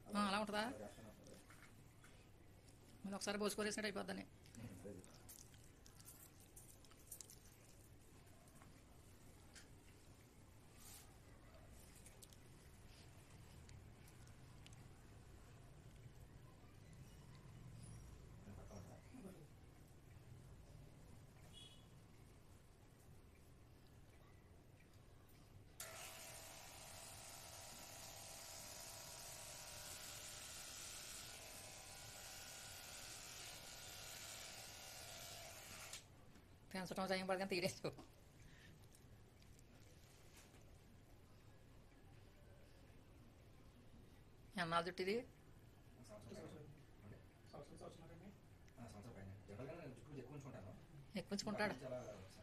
ఆ, అలా ఉంటుందా మళ్ళీ ఒకసారి పోసుకోరేసినట్టు అయిపోద్దని పెంచడం చేయం పడగానే తీరేసు ఎన్నాళ్ళు చుట్టూ ఇది సంవత్సరం పైన జనరల్గా నేను జుట్టు ఎక్కువ ఉంచుకుంటాను ఎక్కుంచుకుంటాడు చాలా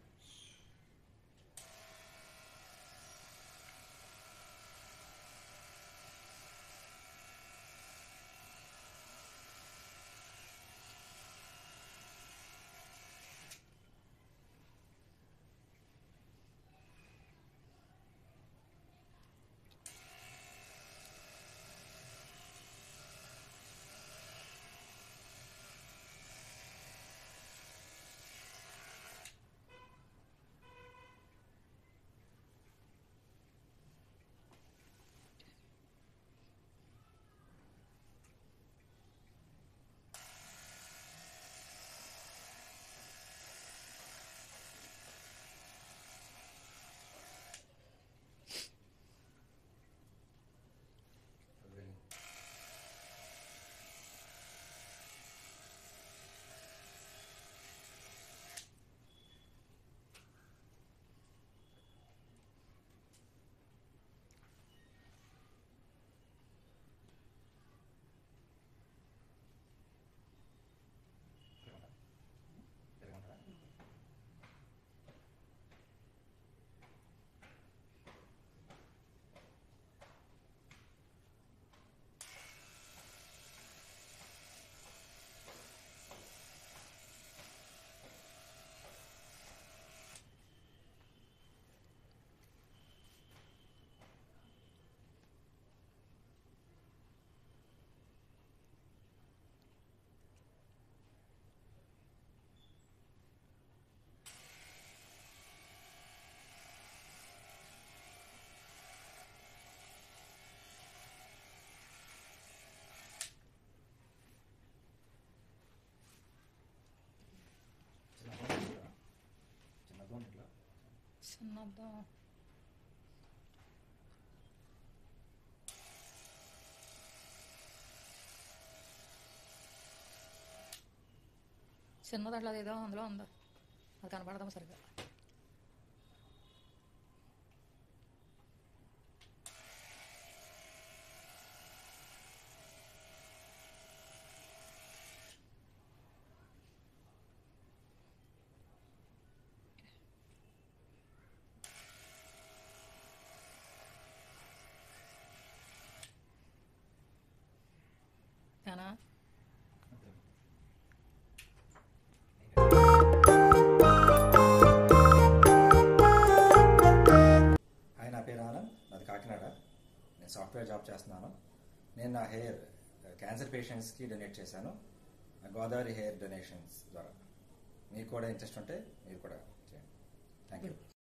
వదిలేను. తిరగమంటారా? తిరగమంటారా? చిన్న అద్దం ఉంటుందా? చిన్న అద్దం ఇట్లా చిన్నద్దాం చిన్నది అట్లా ఏదో అందులో ఉందో అది కనపడదాం సరిగ్గా తేనా అంతే. హాయ్ నా పేరు ఆనంద్ నాది కాకినాడ నేను సాఫ్ట్వేర్ జాబ్ చేస్తున్నాను నేను నా హెయిర్ క్యాన్సర్ పేషెంట్స్కి డొనేట్ చేశాను గోదావరి హెయిర్ డొనేషన్స్ ద్వారా మీకు కూడా ఇంట్రెస్ట్ ఉంటే మీరు కూడా చేయండి థ్యాంక్ యూ